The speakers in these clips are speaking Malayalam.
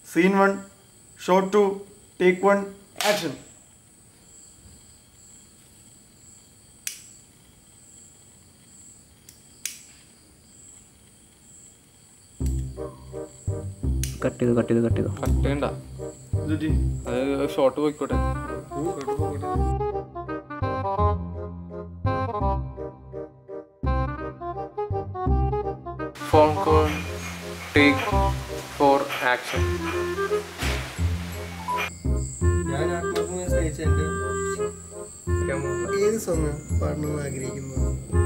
scene one shot two take one action cut ചെയ്തു കട്ട് ചെയ്തു കട്ട് ചെയ്തു കട്ട് ചെയ്യണ്ട അത് ഷോർട്ട് പോയിക്കോട്ടെ phone call take four action ഞാൻ ആത്മാർത്ഥമായി സ്നേഹിച്ച എൻ്റെ ഏത് സോങ് പാടണമെന്ന് ആഗ്രഹിക്കുന്നു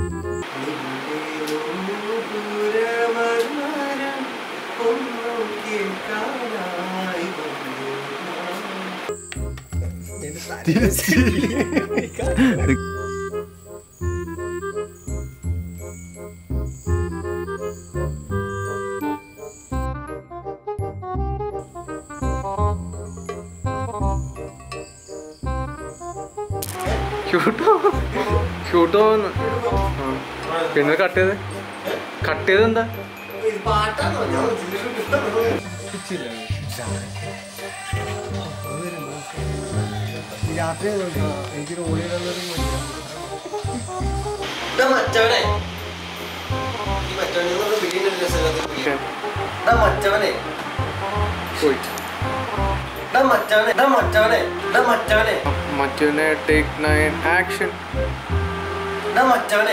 ഷൂട്ടോ ഷൂട്ട് പോകുന്നു പിന്നെ കട്ട് ചെയ്ത് കട്ട് ചെയ്ത് എന്താ രാത്രി എനിക്ക് ഓടിയിടുന്നൊരു മറ്റവനെ ഈ മറ്റവനെ എന്നുള്ള വിളിയുടെ ഒരു രസകരത്തിൽ എടാ മറ്റവനെ പോയി എടാ മറ്റവനെ എടാ മറ്റവനെ എടാ മറ്റവനെ മറ്റേ ടേക്ക് നയൻ ആക്ഷൻ എടാ മറ്റവനെ